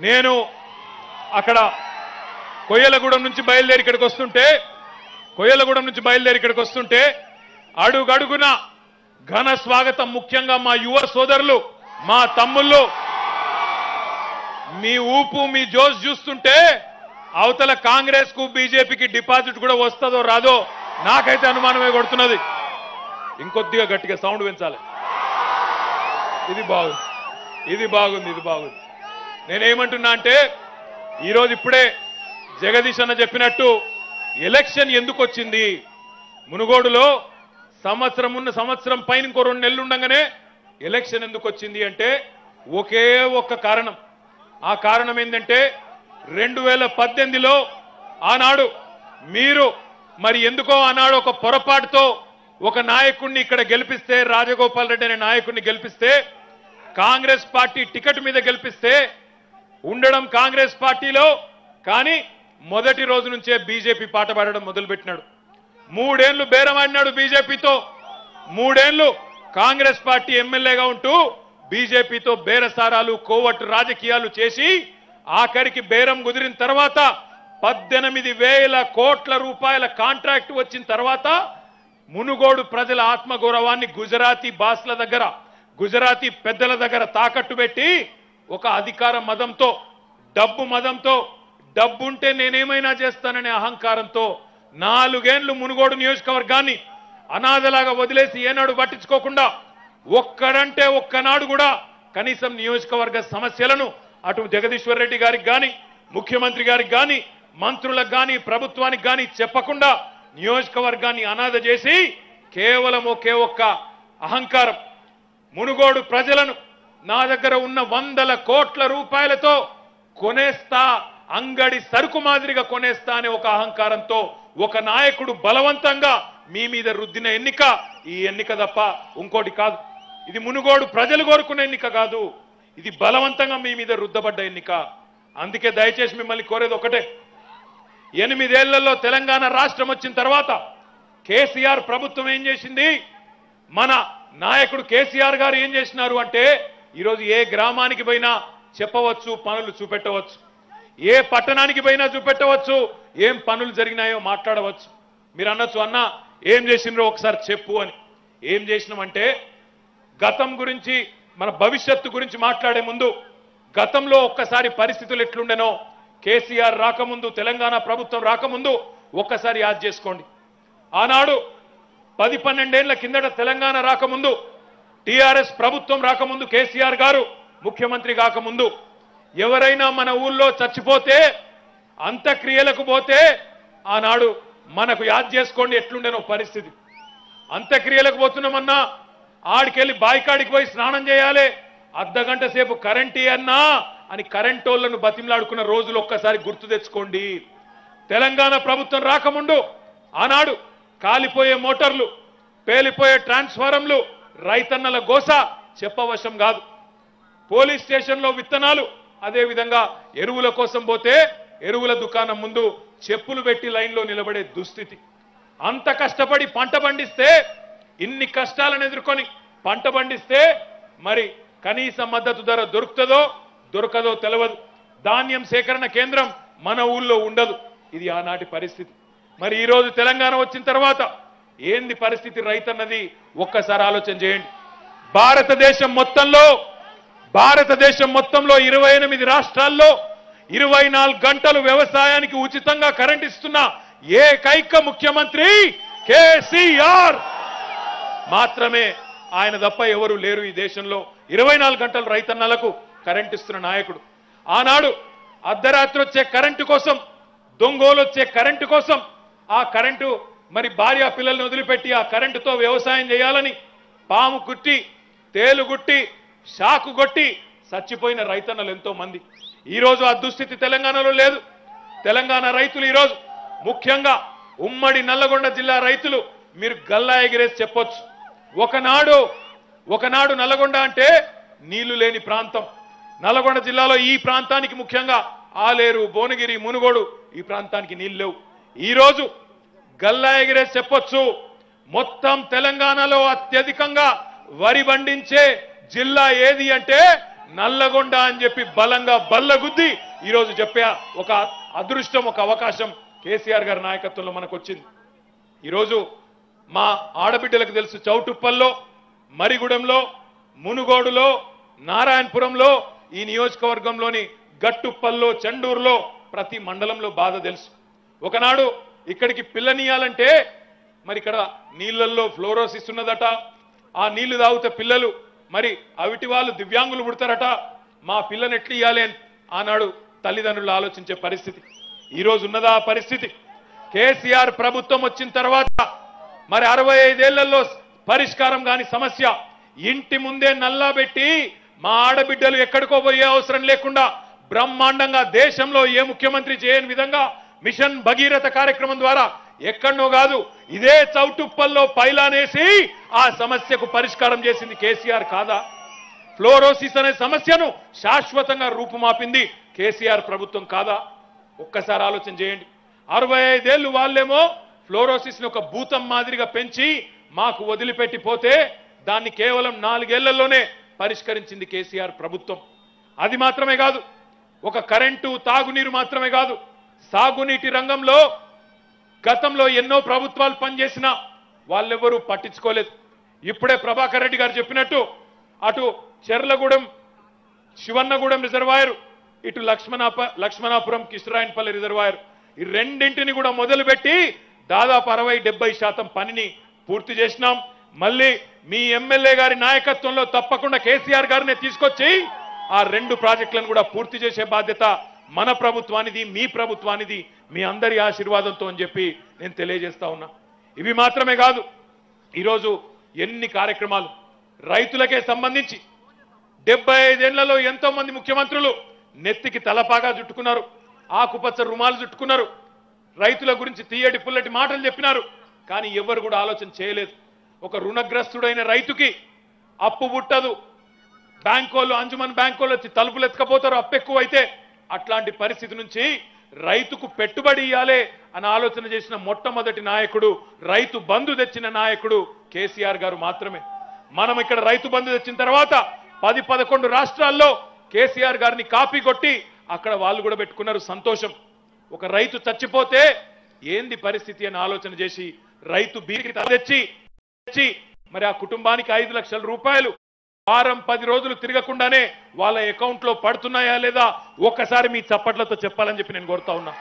నేను అక్కడ కొయ్యలగూడెం నుంచి బయలుదేరి ఇక్కడికి వస్తుంటే కొయ్యలగూడెం నుంచి బయలుదేరి ఇక్కడికి వస్తుంటే అడుగడుగున ఘన స్వాగతం ముఖ్యంగా మా యువ సోదరులు మా తమ్ముళ్ళు మీ ఊపు మీ జోష్ చూస్తుంటే అవతల కాంగ్రెస్ కు బీజేపీకి డిపాజిట్ కూడా వస్తుందో రాదో నాకైతే అనుమానమే కొడుతున్నది ఇంకొద్దిగా గట్టిగా సౌండ్ పెంచాలి ఇది బాగుంది ఇది బాగుంది ఇది బాగుంది నేనేమంటున్నా అంటే ఈరోజు ఇప్పుడే జగదీష్ అన్న చెప్పినట్టు ఎలక్షన్ ఎందుకు వచ్చింది మునుగోడులో సంవత్సరం ఉన్న సంవత్సరం పైన ఇంకో రెండు నెలలు ఉండగానే ఎలక్షన్ ఎందుకు వచ్చింది అంటే ఒకే ఒక్క కారణం ఆ కారణం ఏంటంటే రెండు వేల పద్దెనిమిదిలో ఆనాడు మీరు మరి ఎందుకో ఆనాడు ఒక పొరపాటుతో ఒక నాయకుడిని ఇక్కడ గెలిపిస్తే రాజగోపాల్ రెడ్డి అనే నాయకుడిని గెలిపిస్తే కాంగ్రెస్ పార్టీ టికెట్ మీద గెలిపిస్తే ఉండడం కాంగ్రెస్ పార్టీలో కానీ మొదటి రోజు నుంచే బీజేపీ పాట పాడడం మొదలుపెట్టినాడు మూడేళ్లు బేరమాడినాడు బీజేపీతో మూడేళ్లు కాంగ్రెస్ పార్టీ ఎమ్మెల్యేగా ఉంటూ బీజేపీతో బేరసారాలు కోవట్టు రాజకీయాలు చేసి ఆఖరికి బేరం కుదిరిన తర్వాత పద్దెనిమిది వేల కోట్ల రూపాయల కాంట్రాక్ట్ వచ్చిన తర్వాత మునుగోడు ప్రజల ఆత్మగౌరవాన్ని గుజరాతీ బాస్ల దగ్గర గుజరాతీ పెద్దల దగ్గర తాకట్టు పెట్టి ఒక అధికార మదంతో డబ్బు మదంతో డబ్బుంటే నేనేమైనా చేస్తాననే అహంకారంతో నాలుగేండ్లు మునుగోడు నియోజకవర్గాన్ని అనాథలాగా వదిలేసి ఏనాడు పట్టించుకోకుండా ఒక్కడంటే ఒక్కనాడు కూడా కనీసం నియోజకవర్గ సమస్యలను అటు జగదీశ్వర్ రెడ్డి గారికి గాని ముఖ్యమంత్రి గారికి గాని మంత్రులకు గాని ప్రభుత్వానికి గాని చెప్పకుండా నియోజకవర్గాన్ని అనాథ చేసి కేవలం ఒకే ఒక్క అహంకారం మునుగోడు ప్రజలను నా దగ్గర ఉన్న వందల కోట్ల రూపాయలతో కొనేస్తా అంగడి సరుకు మాదిరిగా కొనేస్తా అనే ఒక అహంకారంతో ఒక నాయకుడు బలవంతంగా మీ మీద రుద్దిన ఎన్నిక ఈ ఎన్నిక తప్ప ఇంకోటి కాదు ఇది మునుగోడు ప్రజలు కోరుకున్న ఎన్నిక కాదు ఇది బలవంతంగా మీ మీద రుద్దబడ్డ ఎన్నిక అందుకే దయచేసి మిమ్మల్ని కోరేది ఒకటే ఎనిమిదేళ్లలో తెలంగాణ రాష్ట్రం వచ్చిన తర్వాత కేసీఆర్ ప్రభుత్వం ఏం చేసింది మన నాయకుడు కేసీఆర్ గారు ఏం చేసినారు అంటే ఈరోజు ఏ గ్రామానికి పోయినా చెప్పవచ్చు పనులు చూపెట్టవచ్చు ఏ పట్టణానికి పోయినా చూపెట్టవచ్చు ఏం పనులు జరిగినాయో మాట్లాడవచ్చు మీరు అనొచ్చు అన్న ఏం చేసినారో ఒకసారి చెప్పు అని ఏం చేసినామంటే గతం గురించి మన భవిష్యత్తు గురించి మాట్లాడే ముందు గతంలో ఒక్కసారి పరిస్థితులు ఎట్లుండెనో కేసీఆర్ రాకముందు తెలంగాణ ప్రభుత్వం రాకముందు ఒక్కసారి యాద్ చేసుకోండి ఆనాడు పది పన్నెండేళ్ల కిందట తెలంగాణ రాకముందు టీఆర్ఎస్ ప్రభుత్వం రాకముందు కేసీఆర్ గారు ముఖ్యమంత్రి కాకముందు ఎవరైనా మన ఊళ్ళో చచ్చిపోతే అంత్యక్రియలకు పోతే ఆనాడు మనకు యాద్ చేసుకోండి ఎట్లుండేనో పరిస్థితి అంత్యక్రియలకు పోతున్నామన్నా ఆడికెళ్ళి బాయికాడికి పోయి స్నానం చేయాలి అర్ధగంట సేపు కరెంట్ అన్నా అని కరెంటోళ్లను బతిమలాడుకున్న రోజులు ఒక్కసారి గుర్తు తెచ్చుకోండి తెలంగాణ ప్రభుత్వం రాకముందు ఆనాడు కాలిపోయే మోటార్లు పేలిపోయే ట్రాన్స్ఫారంలు రైతన్నల గోస చెప్పవశం కాదు పోలీస్ స్టేషన్లో విత్తనాలు అదే విధంగా ఎరువుల కోసం పోతే ఎరువుల దుకాణం ముందు చెప్పులు పెట్టి లైన్లో నిలబడే దుస్థితి అంత కష్టపడి పంట పండిస్తే ఇన్ని కష్టాలను ఎదుర్కొని పంట పండిస్తే మరి కనీస మద్దతు ధర దొరుకుతుందో దొరకదో తెలియదు ధాన్యం సేకరణ కేంద్రం మన ఊళ్ళో ఉండదు ఇది ఆనాటి పరిస్థితి మరి ఈ రోజు తెలంగాణ వచ్చిన తర్వాత ఏంది పరిస్థితి రైతన్నది ఒక్కసారి ఆలోచన చేయండి భారతదేశం మొత్తంలో భారతదేశం మొత్తంలో ఇరవై ఎనిమిది రాష్ట్రాల్లో ఇరవై నాలుగు గంటలు వ్యవసాయానికి ఉచితంగా కరెంట్ ఇస్తున్న ఏకైక ముఖ్యమంత్రి కేసీఆర్ మాత్రమే ఆయన తప్ప ఎవరు లేరు ఈ దేశంలో ఇరవై నాలుగు గంటలు రైతన్నలకు కరెంట్ ఇస్తున్న నాయకుడు ఆనాడు అర్ధరాత్రి వచ్చే కరెంటు కోసం దొంగోలు వచ్చే కరెంటు కోసం ఆ కరెంటు మరి భార్య పిల్లల్ని వదిలిపెట్టి ఆ కరెంటుతో వ్యవసాయం చేయాలని పాము కుట్టి తేలు గుట్టి షాకు కొట్టి చచ్చిపోయిన రైతన్నలు ఎంతో మంది ఈ రోజు ఆ దుస్థితి తెలంగాణలో లేదు తెలంగాణ రైతులు ఈరోజు ముఖ్యంగా ఉమ్మడి నల్లగొండ జిల్లా రైతులు మీరు గల్లా ఎగిరేసి చెప్పొచ్చు ఒకనాడు ఒకనాడు నల్లగొండ అంటే నీళ్లు లేని ప్రాంతం నల్లగొండ జిల్లాలో ఈ ప్రాంతానికి ముఖ్యంగా ఆలేరు భువనగిరి మునుగోడు ఈ ప్రాంతానికి నీళ్లు లేవు ఈ రోజు గల్లా ఎగిరేసి చెప్పొచ్చు మొత్తం తెలంగాణలో అత్యధికంగా వరి పండించే జిల్లా ఏది అంటే నల్లగొండ అని చెప్పి బలంగా బల్లగుద్ది ఈరోజు చెప్పే ఒక అదృష్టం ఒక అవకాశం కేసీఆర్ గారి నాయకత్వంలో మనకు వచ్చింది ఈరోజు మా ఆడబిడ్డలకు తెలుసు చౌటుప్పల్లో మరిగూడెంలో మునుగోడులో నారాయణపురంలో ఈ నియోజకవర్గంలోని గట్టుప్పల్లో చండూరులో ప్రతి మండలంలో బాధ తెలుసు ఒకనాడు ఇక్కడికి పిల్లనియాలంటే మరి ఇక్కడ నీళ్లల్లో ఫ్లోరోసిస్ ఉన్నదట ఆ నీళ్లు తాగితే పిల్లలు మరి అవిటి వాళ్ళు దివ్యాంగులు పుడతారట మా పిల్లని ఎట్లు ఇయ్యాలి అని ఆనాడు తల్లిదండ్రులు ఆలోచించే పరిస్థితి ఈ రోజు ఉన్నదా ఆ పరిస్థితి కేసీఆర్ ప్రభుత్వం వచ్చిన తర్వాత మరి అరవై ఐదేళ్లలో పరిష్కారం కాని సమస్య ఇంటి ముందే నల్లా పెట్టి మా ఆడబిడ్డలు ఎక్కడికో పోయే అవసరం లేకుండా బ్రహ్మాండంగా దేశంలో ఏ ముఖ్యమంత్రి చేయని విధంగా మిషన్ భగీరథ కార్యక్రమం ద్వారా ఎక్కడనో కాదు ఇదే చౌటుప్పల్లో పైలానేసి ఆ సమస్యకు పరిష్కారం చేసింది కేసీఆర్ కాదా ఫ్లోరోసిస్ అనే సమస్యను శాశ్వతంగా రూపుమాపింది కేసీఆర్ ప్రభుత్వం కాదా ఒక్కసారి ఆలోచన చేయండి అరవై ఐదేళ్లు వాళ్ళేమో ఫ్లోరోసిస్ ని ఒక భూతం మాదిరిగా పెంచి మాకు వదిలిపెట్టి పోతే దాన్ని కేవలం నాలుగేళ్లలోనే పరిష్కరించింది కేసీఆర్ ప్రభుత్వం అది మాత్రమే కాదు ఒక కరెంటు తాగునీరు మాత్రమే కాదు సాగునీటి రంగంలో గతంలో ఎన్నో ప్రభుత్వాలు పనిచేసినా వాళ్ళెవరూ పట్టించుకోలేదు ఇప్పుడే ప్రభాకర్ రెడ్డి గారు చెప్పినట్టు అటు చెర్లగూడెం శివన్నగూడెం రిజర్వాయర్ ఇటు లక్ష్మణాప లక్ష్మణాపురం కిషరాయన్పల్లి రిజర్వాయర్ ఈ రెండింటిని కూడా మొదలుపెట్టి దాదాపు అరవై డెబ్బై శాతం పనిని పూర్తి చేసినాం మళ్ళీ మీ ఎమ్మెల్యే గారి నాయకత్వంలో తప్పకుండా కేసీఆర్ గారిని తీసుకొచ్చి ఆ రెండు ప్రాజెక్టులను కూడా పూర్తి చేసే బాధ్యత మన ప్రభుత్వానిది మీ ప్రభుత్వానిది మీ అందరి ఆశీర్వాదంతో అని చెప్పి నేను తెలియజేస్తా ఉన్నా ఇవి మాత్రమే కాదు ఈరోజు ఎన్ని కార్యక్రమాలు రైతులకే సంబంధించి డెబ్బై ఐదేళ్లలో ఎంతో మంది ముఖ్యమంత్రులు నెత్తికి తలపాగా చుట్టుకున్నారు ఆకుపచ్చ రుమాలు చుట్టుకున్నారు రైతుల గురించి తీయటి పుల్లటి మాటలు చెప్పినారు కానీ ఎవరు కూడా ఆలోచన చేయలేదు ఒక రుణగ్రస్తుడైన రైతుకి అప్పు పుట్టదు బ్యాంకోళ్ళు అంజుమన్ బ్యాంకోళ్ళు వచ్చి తలుపులు ఎత్తుకపోతారు అప్పు ఎక్కువ అయితే అట్లాంటి పరిస్థితి నుంచి రైతుకు పెట్టుబడి ఇవ్వాలే అని ఆలోచన చేసిన మొట్టమొదటి నాయకుడు రైతు బంధు తెచ్చిన నాయకుడు కేసీఆర్ గారు మాత్రమే మనం ఇక్కడ రైతు బంధు తెచ్చిన తర్వాత పది పదకొండు రాష్ట్రాల్లో కేసీఆర్ గారిని కాపీ కొట్టి అక్కడ వాళ్ళు కూడా పెట్టుకున్నారు సంతోషం ఒక రైతు చచ్చిపోతే ఏంది పరిస్థితి అని ఆలోచన చేసి రైతు బీరికి తెచ్చి తెచ్చి మరి ఆ కుటుంబానికి ఐదు లక్షల రూపాయలు వారం పది రోజులు తిరగకుండానే వాళ్ళ అకౌంట్ లో పడుతున్నాయా లేదా ఒక్కసారి మీ చప్పట్లతో చెప్పాలని చెప్పి నేను కోరుతా ఉన్నా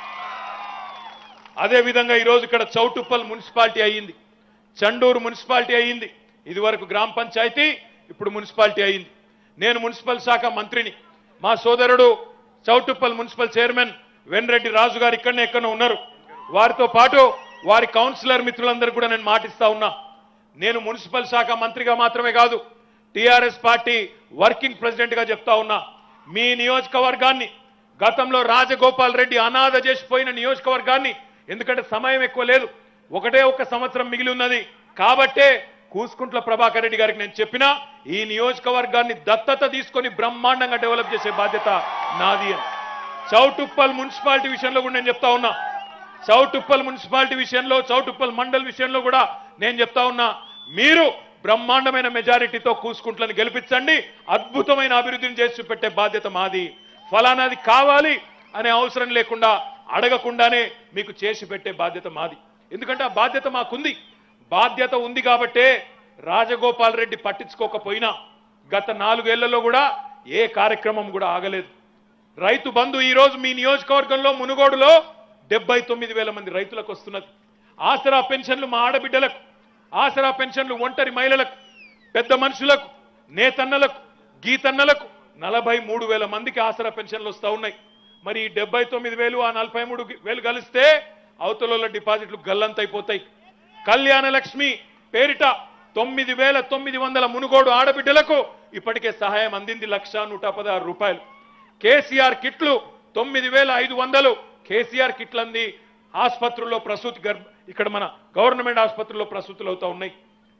అదే విధంగా ఈ రోజు ఇక్కడ చౌటుప్పల్ మున్సిపాలిటీ అయ్యింది చండూరు మున్సిపాలిటీ అయ్యింది ఇది వరకు గ్రామ పంచాయతీ ఇప్పుడు మున్సిపాలిటీ అయ్యింది నేను మున్సిపల్ శాఖ మంత్రిని మా సోదరుడు చౌటుప్పల్ మున్సిపల్ చైర్మన్ వెన్రెడ్డి రాజు గారు ఇక్కడనే ఎక్కడో ఉన్నారు వారితో పాటు వారి కౌన్సిలర్ మిత్రులందరూ కూడా నేను మాటిస్తా ఉన్నా నేను మున్సిపల్ శాఖ మంత్రిగా మాత్రమే కాదు టిఆర్ఎస్ పార్టీ వర్కింగ్ ప్రెసిడెంట్ గా చెప్తా ఉన్నా మీ నియోజకవర్గాన్ని గతంలో రాజగోపాల్ రెడ్డి అనాథ చేసిపోయిన నియోజకవర్గాన్ని ఎందుకంటే సమయం ఎక్కువ లేదు ఒకటే ఒక సంవత్సరం మిగిలి ఉన్నది కాబట్టే కూసుకుంట్ల ప్రభాకర్ రెడ్డి గారికి నేను చెప్పినా ఈ నియోజకవర్గాన్ని దత్తత తీసుకొని బ్రహ్మాండంగా డెవలప్ చేసే బాధ్యత నాది అని చౌటుప్పల్ మున్సిపాలిటీ విషయంలో కూడా నేను చెప్తా ఉన్నా చౌటుప్పల్ మున్సిపాలిటీ విషయంలో చౌటుప్పల్ మండల్ విషయంలో కూడా నేను చెప్తా ఉన్నా మీరు బ్రహ్మాండమైన మెజారిటీతో కూసుకుంట్లను గెలిపించండి అద్భుతమైన అభివృద్ధిని చేసి పెట్టే బాధ్యత మాది ఫలానాది కావాలి అనే అవసరం లేకుండా అడగకుండానే మీకు చేసి పెట్టే బాధ్యత మాది ఎందుకంటే ఆ బాధ్యత మాకుంది బాధ్యత ఉంది కాబట్టే రాజగోపాల్ రెడ్డి పట్టించుకోకపోయినా గత నాలుగేళ్లలో కూడా ఏ కార్యక్రమం కూడా ఆగలేదు రైతు బంధు ఈ రోజు మీ నియోజకవర్గంలో మునుగోడులో డెబ్బై తొమ్మిది వేల మంది రైతులకు వస్తున్నది ఆసరా పెన్షన్లు మా ఆడబిడ్డలకు ఆసరా పెన్షన్లు ఒంటరి మహిళలకు పెద్ద మనుషులకు నేతన్నలకు గీతన్నలకు నలభై మూడు వేల మందికి ఆసరా పెన్షన్లు వస్తా ఉన్నాయి మరి ఈ డెబ్బై తొమ్మిది వేలు ఆ నలభై మూడు వేలు కలిస్తే అవతల డిపాజిట్లు గల్లంతైపోతాయి కళ్యాణ లక్ష్మి పేరిట తొమ్మిది వేల తొమ్మిది వందల మునుగోడు ఆడబిడ్డలకు ఇప్పటికే సహాయం అందింది లక్ష నూట పదహారు రూపాయలు కేసీఆర్ కిట్లు తొమ్మిది వేల ఐదు వందలు కేసీఆర్ కిట్లు అంది ఆసుపత్రుల్లో ప్రసూతి గర్భ ఇక్కడ మన గవర్నమెంట్ ఆసుపత్రుల్లో ప్రసూతులు అవుతా ఉన్నాయి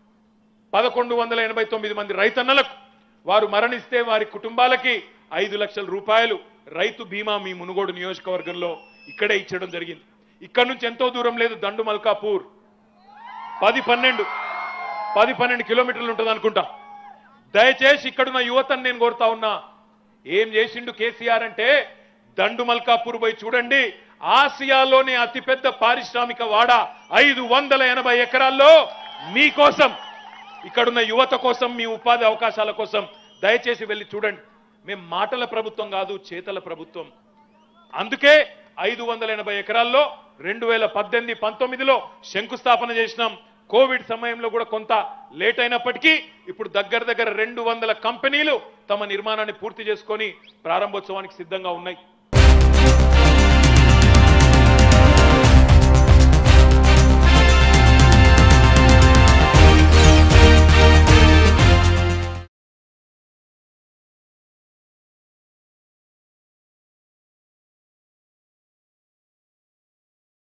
పదకొండు వందల ఎనభై తొమ్మిది మంది రైతన్నలకు వారు మరణిస్తే వారి కుటుంబాలకి ఐదు లక్షల రూపాయలు రైతు బీమా మీ మునుగోడు నియోజకవర్గంలో ఇక్కడే ఇచ్చడం జరిగింది ఇక్కడ నుంచి ఎంతో దూరం లేదు దండు మల్కాపూర్ పది పన్నెండు పది పన్నెండు కిలోమీటర్లు ఉంటుంది అనుకుంటా దయచేసి ఇక్కడున్న యువతను నేను కోరుతా ఉన్నా ఏం చేసిండు కేసీఆర్ అంటే దండు మల్కాపూర్ పోయి చూడండి ఆసియాలోనే అతిపెద్ద పారిశ్రామిక వాడ ఐదు వందల ఎనభై ఎకరాల్లో మీకోసం ఇక్కడున్న యువత కోసం మీ ఉపాధి అవకాశాల కోసం దయచేసి వెళ్ళి చూడండి మేము మాటల ప్రభుత్వం కాదు చేతల ప్రభుత్వం అందుకే ఐదు వందల ఎనభై ఎకరాల్లో రెండు వేల పద్దెనిమిది పంతొమ్మిదిలో శంకుస్థాపన చేసినాం కోవిడ్ సమయంలో కూడా కొంత లేట్ అయినప్పటికీ ఇప్పుడు దగ్గర దగ్గర రెండు వందల కంపెనీలు తమ నిర్మాణాన్ని పూర్తి చేసుకొని ప్రారంభోత్సవానికి సిద్ధంగా ఉన్నాయి